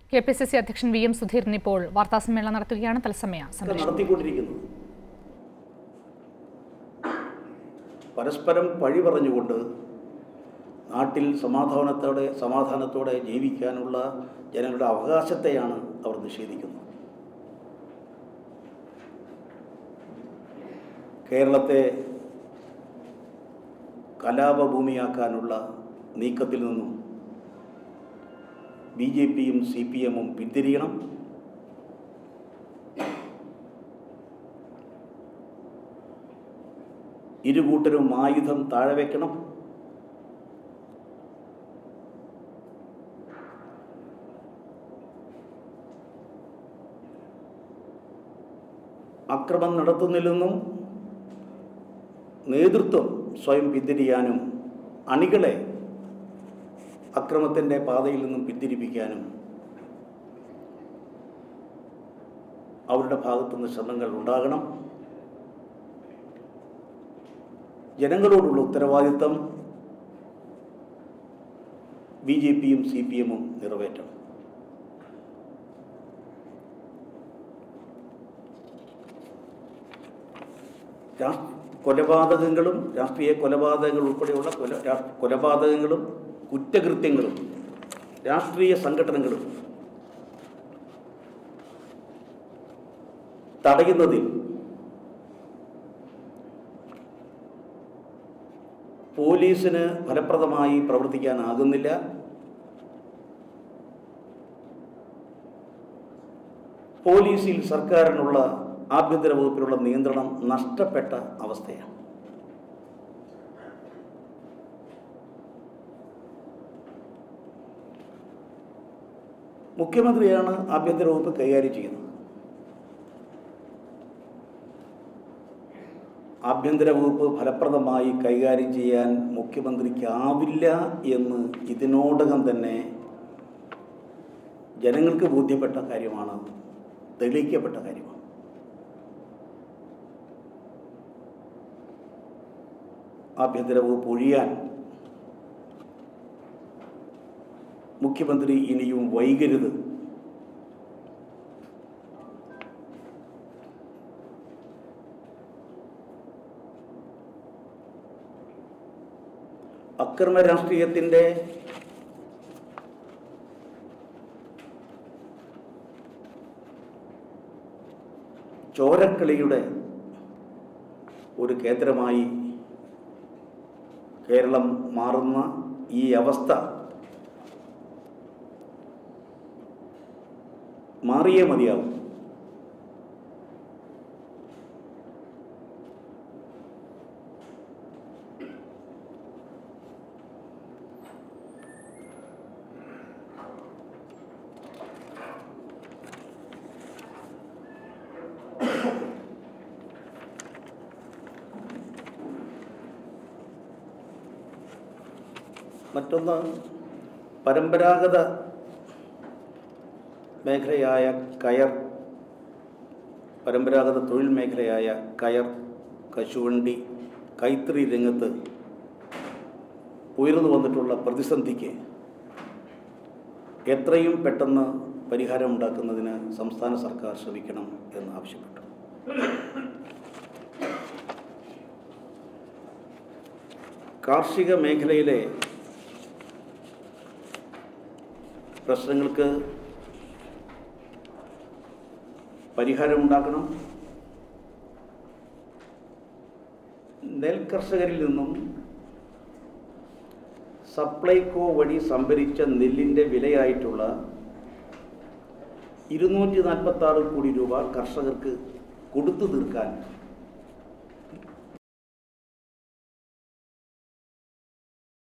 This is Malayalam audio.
കെ പി സി സി അധ്യക്ഷൻ വി എം സുധീരൻ ഇപ്പോൾ വാർത്താസമ്മേളനം നടത്തുകയാണ് തത്സമയ ഒക്കെ സംപ്രേഷണം നടത്തിക്കൊണ്ടിരിക്കുന്നത് പരസ്പരം പഴി പറഞ്ഞുകൊണ്ട് നാട്ടിൽ സമാധാനത്തോടെ സമാധാനത്തോടെ ജീവിക്കാനുള്ള ജനങ്ങളുടെ അവകാശത്തെയാണ് അവർ നിഷേധിക്കുന്നത് കേരളത്തെ കലാപഭൂമിയാക്കാനുള്ള നീക്കത്തിൽ നിന്നും ബി ജെ പിയും സി പി എമ്മും പിന്തിരിയണം ഇരു കൂട്ടരും ആയുധം താഴെ വെക്കണം അക്രമം നടത്തുന്നില്ലെന്നും നേതൃത്വം സ്വയം പിന്തിരിയാനും അണികളെ അക്രമത്തിൻ്റെ പാതയിൽ നിന്നും പിന്തിരിപ്പിക്കാനും അവരുടെ ഭാഗത്തുനിന്ന് ശ്രമങ്ങൾ ഉണ്ടാകണം ജനങ്ങളോടുള്ള ഉത്തരവാദിത്തം ബി ജെ പിയും സി പി എമ്മും നിറവേറ്റണം രാ- കൊലപാതകങ്ങളും രാഷ്ട്രീയ കൊലപാതകങ്ങൾ ഉൾപ്പെടെയുള്ള കൊല രാ- കൊലപാതകങ്ങളും കുറ്റകൃത്യങ്ങളും രാഷ്ട്രീയ സംഘടനകളും തടയുന്നതിൽ പോലീസിന് ഫലപ്രദമായി പ്രവർത്തിക്കാനാകുന്നില്ല പോലീസിൽ സർക്കാരിനുള്ള ആഭ്യന്തര വകുപ്പിലുള്ള നിയന്ത്രണം നഷ്ടപ്പെട്ട അവസ്ഥയാണ് മുഖ്യമന്ത്രിയാണ് ആഭ്യന്തര വകുപ്പ് കൈകാര്യം ചെയ്യുന്നത് ആഭ്യന്തര വകുപ്പ് ഫലപ്രദമായി കൈകാര്യം ചെയ്യാൻ മുഖ്യമന്ത്രിക്കാവില്ല എന്ന് ഇതിനോടകം തന്നെ ജനങ്ങൾക്ക് ബോധ്യപ്പെട്ട കാര്യമാണ് തെളിയിക്കപ്പെട്ട കാര്യമാണ് ആഭ്യന്തര വകുപ്പ് ഒഴിയാൻ മുഖ്യമന്ത്രി ഇനിയും വൈകരുത് അക്രമ രാഷ്ട്രീയത്തിൻ്റെ ചോരക്കളിയുടെ ഒരു കേന്ദ്രമായി കേരളം മാറുന്ന ഈ അവസ്ഥ മാറിയേ മതിയാവും മറ്റൊന്ന് പരമ്പരാഗത മേഖലയായ കയർ പരമ്പരാഗത തൊഴിൽ മേഖലയായ കയർ കശുവണ്ടി കൈത്തറി രംഗത്ത് ഉയർന്നു വന്നിട്ടുള്ള പ്രതിസന്ധിക്ക് എത്രയും പെട്ടെന്ന് പരിഹാരം ഉണ്ടാക്കുന്നതിന് സംസ്ഥാന സർക്കാർ ശ്രമിക്കണം എന്ന് ആവശ്യപ്പെട്ടു കാർഷിക മേഖലയിലെ പ്രശ്നങ്ങൾക്ക് പരിഹാരമുണ്ടാക്കണം നെൽകർഷകരിൽ നിന്നും സപ്ലൈകോ വഴി സംഭരിച്ച നെല്ലിൻ്റെ വിലയായിട്ടുള്ള ഇരുന്നൂറ്റി നാൽപ്പത്തി ആറ് കോടി രൂപ കർഷകർക്ക് കൊടുത്തു തീർക്കാൻ